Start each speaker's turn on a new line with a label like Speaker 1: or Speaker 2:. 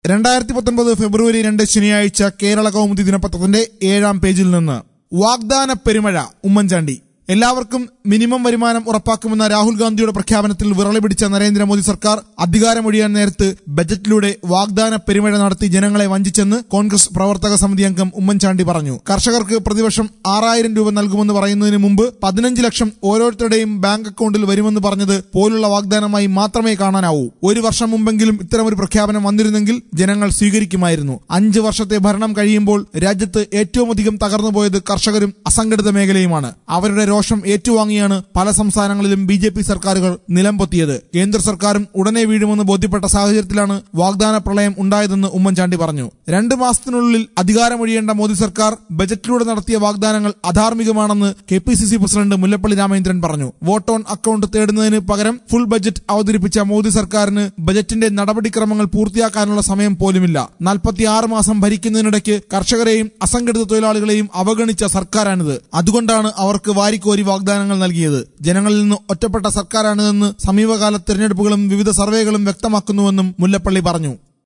Speaker 1: രണ്ടായിരത്തി പത്തൊൻപത് ഫെബ്രുവരി രണ്ട് ശനിയാഴ്ച കേരള കൗമുദി ദിനപത്രത്തിന്റെ ഏഴാം പേജിൽ നിന്ന് വാഗ്ദാന പെരുമഴ ഉമ്മൻചാണ്ടി എല്ലാവർക്കും മിനിമം വരുമാനം ഉറപ്പാക്കുമെന്ന രാഹുൽ ഗാന്ധിയുടെ പ്രഖ്യാപനത്തിൽ വിറളി പിടിച്ച നരേന്ദ്രമോദി സർക്കാർ അധികാരമൊഴിയാൻ നേരത്ത് ബജറ്റിലൂടെ വാഗ്ദാന പെരുമഴ നടത്തി ജനങ്ങളെ വഞ്ചിച്ചെന്ന് കോൺഗ്രസ് പ്രവർത്തക സമിതി അംഗം ഉമ്മൻചാണ്ടി പറഞ്ഞു കർഷകർക്ക് പ്രതിവർഷം ആറായിരം രൂപ നൽകുമെന്ന് പറയുന്നതിന് മുമ്പ് പതിനഞ്ച് ലക്ഷം ഓരോരുത്തരുടെയും ബാങ്ക് അക്കൗണ്ടിൽ വരുമെന്ന് പറഞ്ഞത് പോലുള്ള വാഗ്ദാനമായി മാത്രമേ കാണാനാവൂ ഒരു വർഷം മുമ്പെങ്കിലും ഇത്തരമൊരു പ്രഖ്യാപനം വന്നിരുന്നെങ്കിൽ ജനങ്ങൾ സ്വീകരിക്കുമായിരുന്നു അഞ്ച് വർഷത്തെ ഭരണം കഴിയുമ്പോൾ രാജ്യത്ത് ഏറ്റവും അധികം തകർന്നുപോയത് കർഷകരും അസംഘടിത മേഖലയുമാണ് അവരുടെ രോഷം ഏറ്റുവാങ്ങിയാണ് പല സംസ്ഥാനങ്ങളിലും ബി ജെ പി സർക്കാരുകൾ നിലംപൊത്തിയത് കേന്ദ്ര സർക്കാരും ഉടനെ വീഴുമെന്ന് ബോധ്യപ്പെട്ട സാഹചര്യത്തിലാണ് വാഗ്ദാന പ്രളയം ഉണ്ടായതെന്ന് ഉമ്മൻചാണ്ടി പറഞ്ഞു രണ്ട് മാസത്തിനുള്ളിൽ അധികാരമൊഴിയേണ്ട മോദി സർക്കാർ ബജറ്റിലൂടെ നടത്തിയ വാഗ്ദാനങ്ങൾ അധാർമികമാണെന്ന് K P C C president Mullappally Ramachandran പറഞ്ഞു വോട്ട് ഓൺ അക്കൗണ്ട് തേടുന്നതിന് പകരം ഫുൾ ബജറ്റ് അവതരിപ്പിച്ച മോദി സർക്കാരിന് ബജറ്റിന്റെ നടപടിക്രമങ്ങൾ പൂർത്തിയാക്കാനുള്ള സമയം പോലുമില്ല നാൽപ്പത്തിയാറ് മാസം ഭരിക്കുന്നതിനിടയ്ക്ക് കർഷകരെയും അസംഘടിത തൊഴിലാളികളെയും അവഗണിച്ച സർക്കാരാണിത് അതുകൊണ്ടാണ് അവർക്ക് വാരിക്കോരി വാഗ്ദാനങ്ങൾ നൽകിയത് ജനങ്ങളിൽ നിന്ന് ഒറ്റപ്പെട്ട സർക്കാരാണിതെന്ന് സമീപകാല തെരഞ്ഞെടുപ്പുകളും വിവിധ സർവേകളും വ്യക്തമാക്കുന്നുവെന്നും മുല്ലപ്പള്ളി പറഞ്ഞു